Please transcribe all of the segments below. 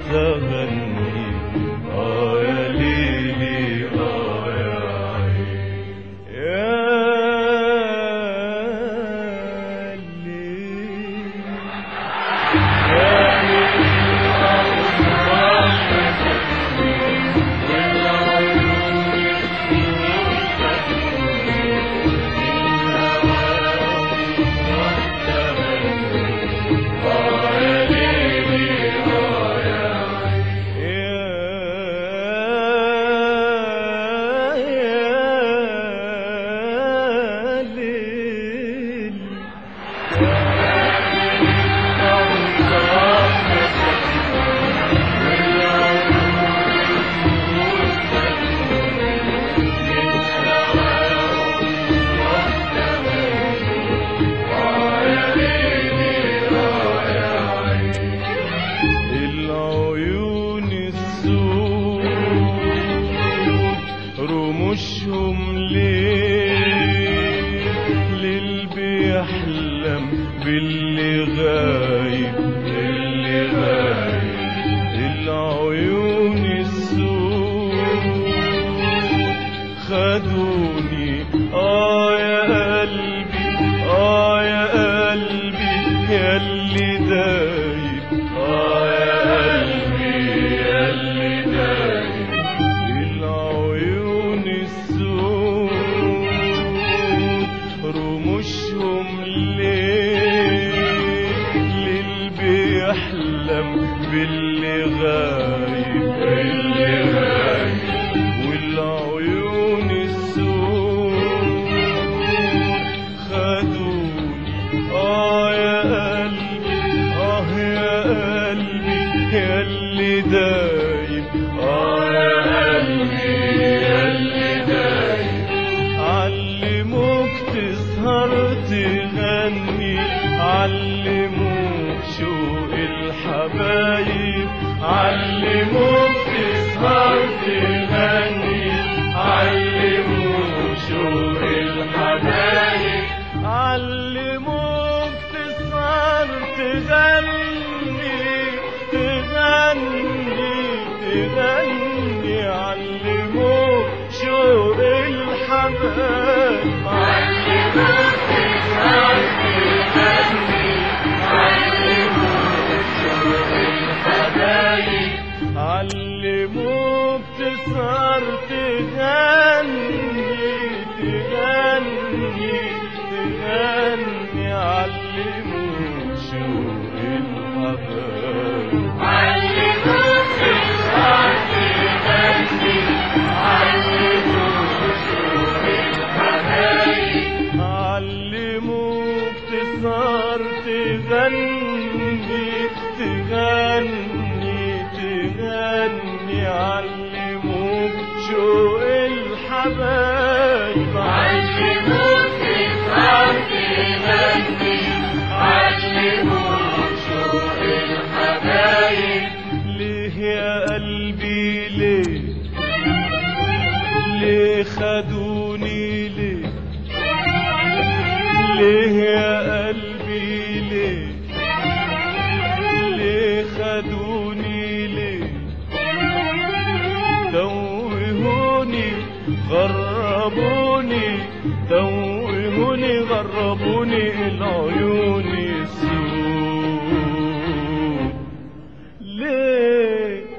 أغني آه يا ليلي آه يا عين يا ليل يا يا ليل العيون السود رموشهم ليه للي بيحلم باللي غايب اللي غايب العيون السود خدوني اه يا قلبي اه يا قلبي يا اللي دايب اه يا قلبي يا اللي دايب العيون السود رموشهم ليه للي بيحلم باللي غايب اللي غايب والعيون السود خدوني اه يا قلبي اه يا قلبي يا اللي دايب اه يا قلبي يا اللي دايب علموك تسهر تغني علموك شوق الحبايب علموك تسهر تغني علموك شوق الحبايب علموك تسهر تغني تغني تغني علموك شوق الحبايب علموك تسهر تغني علموك شوق الحبايب علموك تسهر تغني تغني تغني علموك شوق الحبايب علموك تسهر تغني علموك شوق الحبايب علموك تسهر تغني تغني تغني علموك شوق الحبايب علموك تسهر تغني علموك شوق الحبايب ليه يا قلبي ليه ليه خدوني ليه ليه يا قلبي ليه ليه خدوني ليه توهوني غربوني توهوني غربوني العيون السود ليه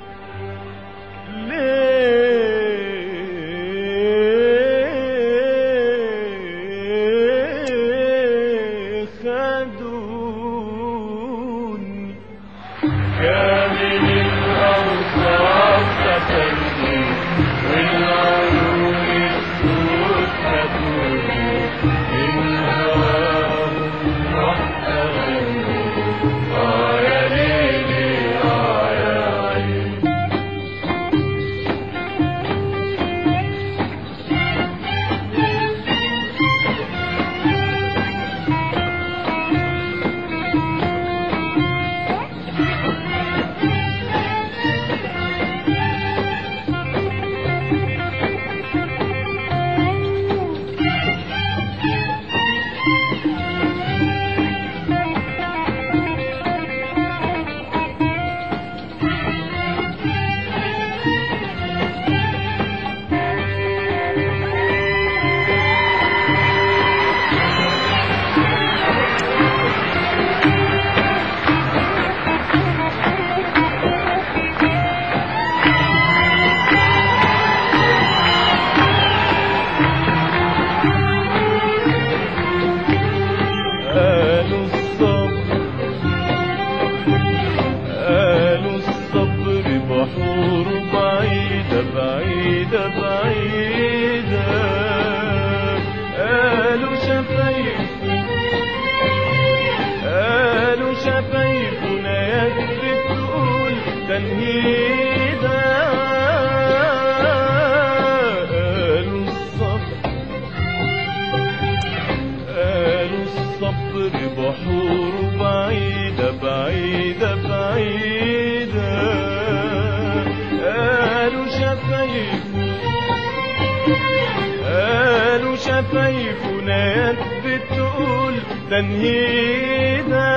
ليه خدوني كامل الأوصاف فتني والعيون السود خدوني من هواهم رحت أغني آه يا ليلي آه يا عيني تنهيدا قالوا الصبر قالوا الصبر بحور بعيدة بعيدة بعيدة قالوا شفايفه قالوا شفايفنا يد بتقول تنهيدا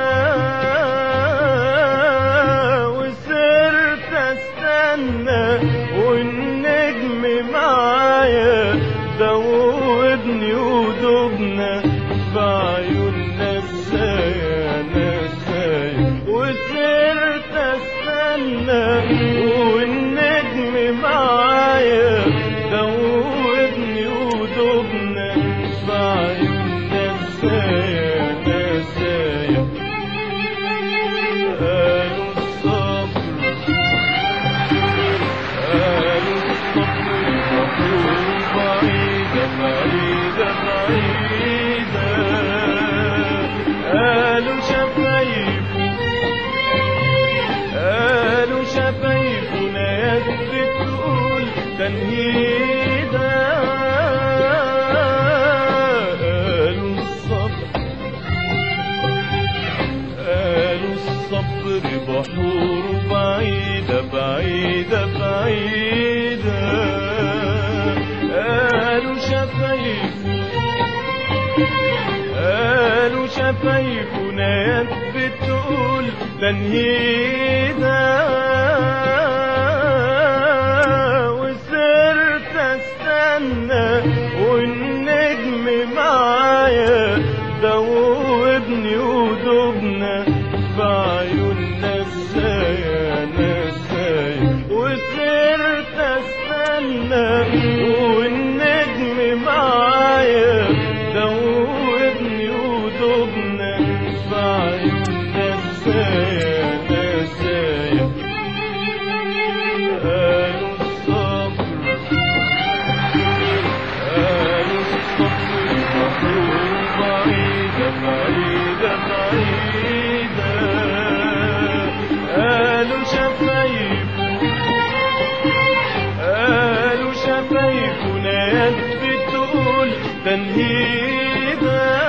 وصرت استنى والنجم معايا دوبني ودوبنا بعيوننا ازاي نساي وصرت استنى والنجم معايا دوبني ودوبنا بعيوننا ازاي نساي قالوا الصبر قالوا الصبر مطلوب بعيدة بعيدة بعيدة قالوا شفايفه قالوا شفايفنا يد بتقول تنهيدا قالوا الصبر قالوا الصبر بحور بعيدة بعيدة بعيدة قالوا شفايفه قالوا شفايفنا يد بتقول تنهيدا وصرت استنى والنجم معايا دوبني ودوبنا بعيوننا ازاي نساي وصرت استنى والنجم معايا دوبني ودوبنا بعيوننا ازاي نساي قالوا الصبر قالوا الصبر مطلوب بعيدة بعيدة بعيدة قالوا شفايفه قالوا شفايفنا يد بتقول تنهيدا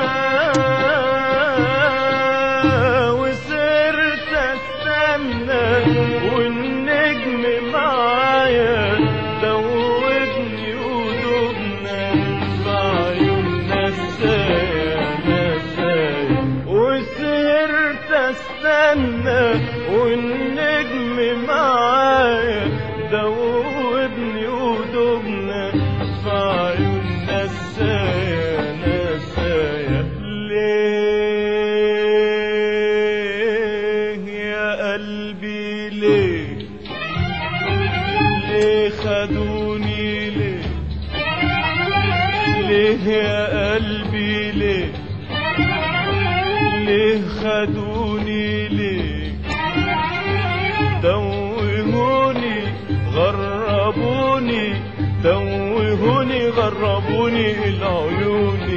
وصرت استنى والنجم معايا دوبني ودوبنا بعيوننا ازاي نساي وسهرت استنى والنجم معايا دوبني ودوبنا بعيوننا ازاي نساي ليه يا قلبي ليه ليه خدوني ليه ليه يا قلبي ليه ليه خدوني ليه توهوني غربوني توهوني غربوني العيون